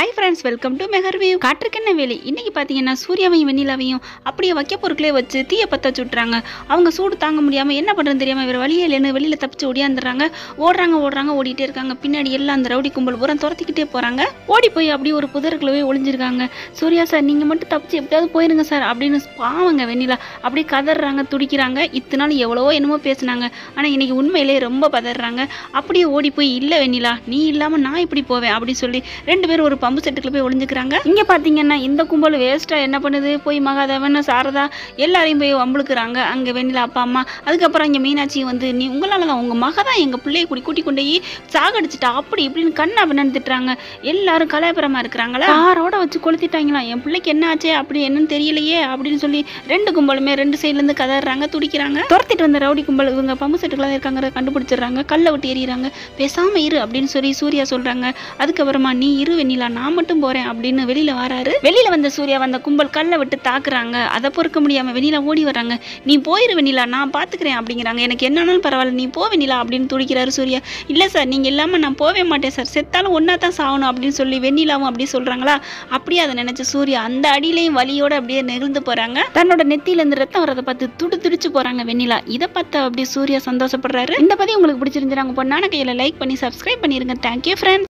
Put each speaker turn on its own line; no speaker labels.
hi friends welcome to மெகர்வியூ காற்றுக்கென்ன வேலி இன்னைக்கு பார்த்தீங்கன்னா சூர்யாவையும் வெண்ணிலாவையும் அப்படியே வைக்க பொருட்களே வச்சு தீய பற்ற சுட்டுறாங்க அவங்க சூடு தாங்க முடியாமல் என்ன பண்ணுறது தெரியாமல் வேறு வழியே இல்லைன்னு வெளியில் தப்பிச்சு ஓடியாந்துடுறாங்க ஓடுறாங்க ஓடுறாங்க ஓடிட்டே இருக்காங்க பின்னாடி எல்லாம் அந்த ரவுடி கும்பல் பூரா துரத்திக்கிட்டே போகிறாங்க ஓடி போய் அப்படியே ஒரு புதருக்குள்ள போய் ஒளிஞ்சிருக்காங்க சூர்யா சார் நீங்கள் மட்டும் தப்பிச்சு எப்படியாவது போயிருங்க சார் அப்படின்னு பாவங்க வெண்ணிலா அப்படியே கதறாங்க துடிக்கிறாங்க இத்தனை நாள் எவ்வளவோ என்னமோ பேசுனாங்க ஆனால் இன்னைக்கு உண்மையிலேயே ரொம்ப பதறாங்க அப்படியே ஓடி போய் இல்லை வெண்ணிலா நீ இல்லாமல் நான் இப்படி போவேன் அப்படின்னு சொல்லி ரெண்டு பேரும் ஒரு பம்பு செட்டுக்குள்ள போய் ஒளிஞ்சுக்கிறாங்க இங்கே பார்த்தீங்கன்னா இந்த கும்பல் வேஸ்ட்டாக என்ன பண்ணுது போய் மகாதேவன் சாரதா எல்லாரையும் போய் வம்புழுக்கிறாங்க அங்கே வெண்ணிலா அப்பா அம்மா அதுக்கப்புறம் இங்கே மீனாட்சி வந்து நீ உங்களால தான் உங்கள் மக தான் எங்கள் பிள்ளையை கூட்டி கூட்டி கொண்டு போய் சாகடிச்சிட்டா அப்படி இப்படின்னு கண்ணா பின்னு திட்டுறாங்க எல்லாரும் கலாபரமாக இருக்கிறாங்களா காரோட வச்சு கொளுத்திட்டாங்களா என் பிள்ளைக்கு என்ன ஆச்சே அப்படி என்னன்னு தெரியலையே அப்படின்னு சொல்லி ரெண்டு கும்பலுமே ரெண்டு சைட்லேருந்து கதறாங்க துடிக்கிறாங்க துரத்திட்டு வந்த ரவுடி கும்பல் இவங்க பம்பு செட்டுக்குள்ள இருக்காங்க கண்டுபிடிச்சிடுறாங்க கல்லை விட்டு எறிகிறாங்க பேசாம இரு அப்படின்னு சொல்லி சூர்யா சொல்றாங்க அதுக்கப்புறமா நீ இரு வெண்ணிலா நான் மட்டும் போறேன் அப்படின்னு வெளியில வராரு வெளியில வந்த சூர்யா வந்த கும்பல் கல்லை விட்டு தாக்குறாங்க அதை பொறுக்க முடியாம வெண்ணிலா ஓடி வர்றாங்க நீ போயிரு வெண்ணிலா நான் பாத்துக்கிறேன் அப்படிங்கிறாங்க எனக்கு என்னன்னாலும் பரவாயில்ல நீ போ வெண்ணிலா அப்படின்னு துடிக்கிறாரு சூர்யா இல்ல சார் நீங்க இல்லாம நான் போவே மாட்டேன் சார் செத்தாலும் ஒன்னா தான் சாகணும் அப்படின்னு சொல்லி வெண்ணிலாவும் அப்படி சொல்றாங்களா அப்படியே அதை நினைச்ச சூர்யா அந்த அடியிலையும் வலியோட அப்படியே நெகிழ்ந்து போறாங்க தன்னோட நெத்தியில இருந்து ரத்தம் வரதை பார்த்து துடு துடிச்சு போறாங்க வெண்ணிலா இதை பார்த்து அப்படியே சூர்யா சந்தோஷப்படுறாரு இந்த பதிவு உங்களுக்கு பிடிச்சிருந்துச்சு உங்க பொண்ணான கையில லைக் பண்ணி சப்ஸ்கிரைப் பண்ணிருங்க தேங்க்யூ ஃப்ரெண்ட்ஸ்